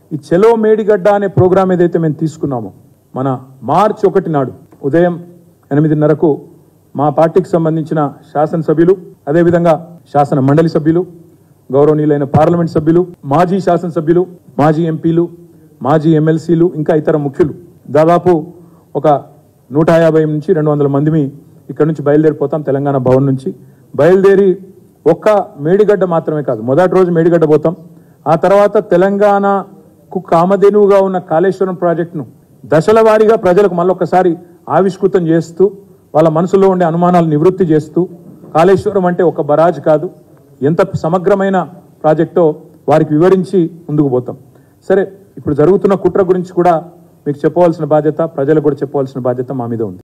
ఈ చెలో మేడిగడ్డ అనే ప్రోగ్రాం ఏదైతే మేము తీసుకున్నామో మన మార్చి ఒకటి నాడు ఉదయం ఎనిమిదిన్నరకు మా పార్టీకి సంబంధించిన శాసనసభ్యులు అదేవిధంగా శాసన మండలి సభ్యులు గౌరవనీయులైన పార్లమెంట్ సభ్యులు మాజీ శాసనసభ్యులు మాజీ ఎంపీలు మాజీ ఎమ్మెల్సీలు ఇంకా ఇతర ముఖ్యులు దాదాపు ఒక నూట యాభై నుంచి రెండు వందల మందిమి ఇక్కడ నుంచి బయలుదేరిపోతాం తెలంగాణ భవన్ నుంచి బయలుదేరి ఒక్క మేడిగడ్డ మాత్రమే కాదు మొదటి రోజు మేడిగడ్డ పోతాం ఆ తర్వాత తెలంగాణకు కామధేనువుగా ఉన్న కాళేశ్వరం ప్రాజెక్టును దశల వారీగా ప్రజలకు మళ్ళొకసారి ఆవిష్కృతం చేస్తూ వాళ్ళ మనసులో ఉండే అనుమానాలు నివృత్తి చేస్తూ కాళేశ్వరం అంటే ఒక బరాజ్ కాదు ఎంత సమగ్రమైన ప్రాజెక్టో వారికి వివరించి ముందుకు పోతాం సరే ఇప్పుడు జరుగుతున్న కుట్ర గురించి కూడా మీకు చెప్పవలసిన బాధ్యత ప్రజలకు కూడా చెప్పవలసిన బాధ్యత మా మీద ఉంది